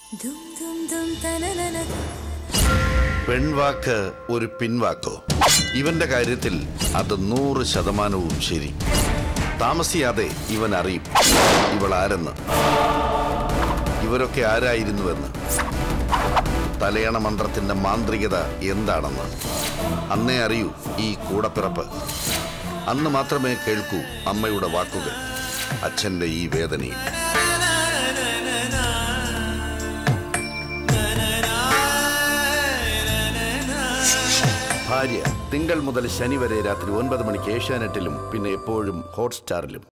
ദും ദും ദും തനനന പെൺവാക്ക് ഒരു പിൻവാക്കോ ഇവന്റെ കാര്യത്തിൽ അത് നൂറ് ശതമാനവും ശരി താമസിയാതെ ഇവൻ അറിയും ഇവൾ ആരെന്ന് ഇവരൊക്കെ ആരായിരുന്നുവെന്ന് തലയണ മന്ത്രത്തിന്റെ മാന്ത്രികത എന്താണെന്ന് അന്നേ അറിയൂ ഈ കൂടപ്പിറപ്പ് അന്ന് മാത്രമേ കേൾക്കൂ അമ്മയുടെ വാക്കുകൾ അച്ഛന്റെ ഈ വേദനയും ഭാര്യ തിങ്കൾ മുതൽ ശനി വരെ രാത്രി ഒൻപത് മണിക്ക് ഏഷ്യാനെറ്റിലും പിന്നെ എപ്പോഴും ഹോട്ട്സ്റ്റാറിലും